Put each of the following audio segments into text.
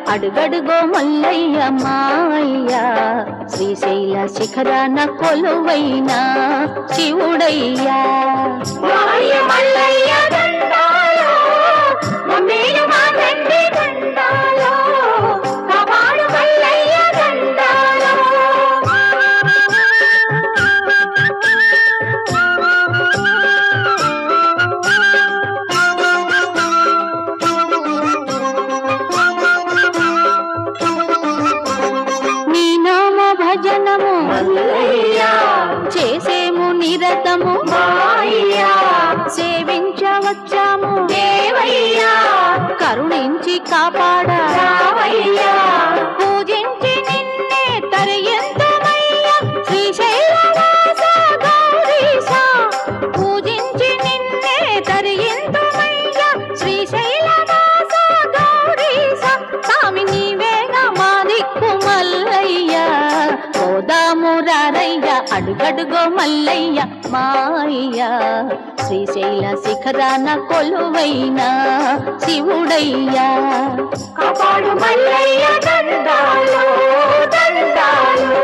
అడుగడుగో మల్లయ్య మాయ్య శ్రీశైల శిఖరాన కొలువైన శివుడయ్యా మాయ మల్లయ్య దండాలో మమ్మీలు మా తండ్రి దండాలో కాపాడు మల్లయ్య దండాలో నీ నామ భజనము మల్లయ్య చేసేము నిరతము మాయ సేవించవచ్చాము దేవయ్య కరుణించి కాపాడ రావయ్య పూజించి నిన్నే తరయంతమయ్య శ్రీశైలవాస గౌరీశ పూజించి నిన్నే తరయంతమయ్య శ్రీశైలవాస గౌరీశ స్వామి నీవేగా మా దిక్కు మల్లయ్య పోదాము రారయ్య అడుగడుగో మల్లయ్య మాయ్య శ్రీశైల శిఖరాన కొలువైన శివుడయ్యా కాపాడు మల్లయ్య దండాలో దండాలో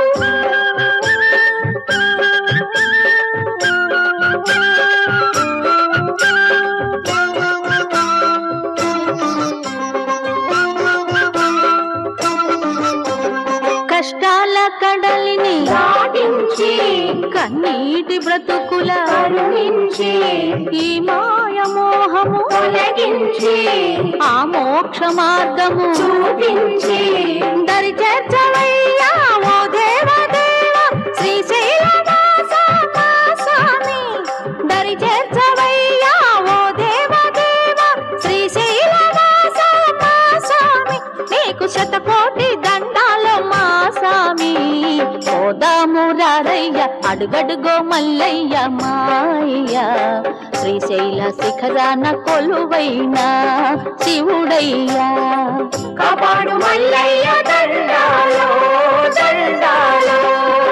కష్టాల కడలిని దాటించి కన్నీటి బ్రతుకుల కరుణించి ఈ మాయ మోహము తొలగించి ఆ మోక్ష మార్గము చూపించి దరి చేర్చవయ్యా ఓ దేవదేవ శ్రీశైలవాస మా స్వామి దరి చేర్చవయ్యా ఓ దేవదేవ శ్రీశైలవాస మా స్వామి నీకు శతకోటి దండాలు మా స్వామి పోదాము రారయ్య అడుగడుగో మల్లయ్య మాయ్య శ్రీశైల శిఖరాన కొలువైన శివుడయ్యా కాపాడు మల్లయ్య దండాలో దండాలో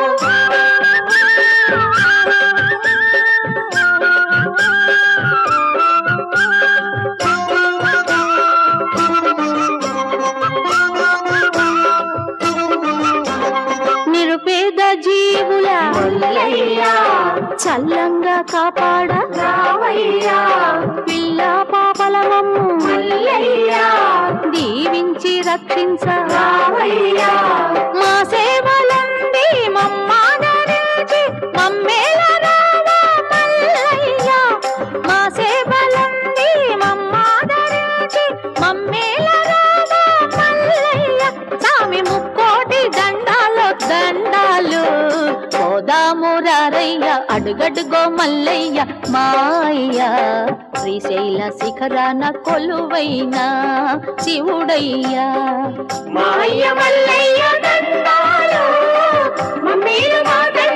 నిరుపేద జీవుల మల్లయ్య చల్లంగా కాపాడ రావయ్య పిల్ల పాపల మమ్ము మల్లయ్య దీవించి రక్షించ రావయ్య మా సేవలంది మమ్మాదరించి మమ్మేల రావా మల్లయ్య మా సేవలంది మమ్మాదరించి మమ్మేల రావా మల్లయ్య స్వామి ముక్కోటి దండాలు దండాలు పోదాము రారయ్య అడుగడుగో మల్లయ్య మాయ శ్రీశైల శిఖరాన కొలువైన శివుడయ్యా మాయ మల్లయ్య దండాలో మమ్మీలు మా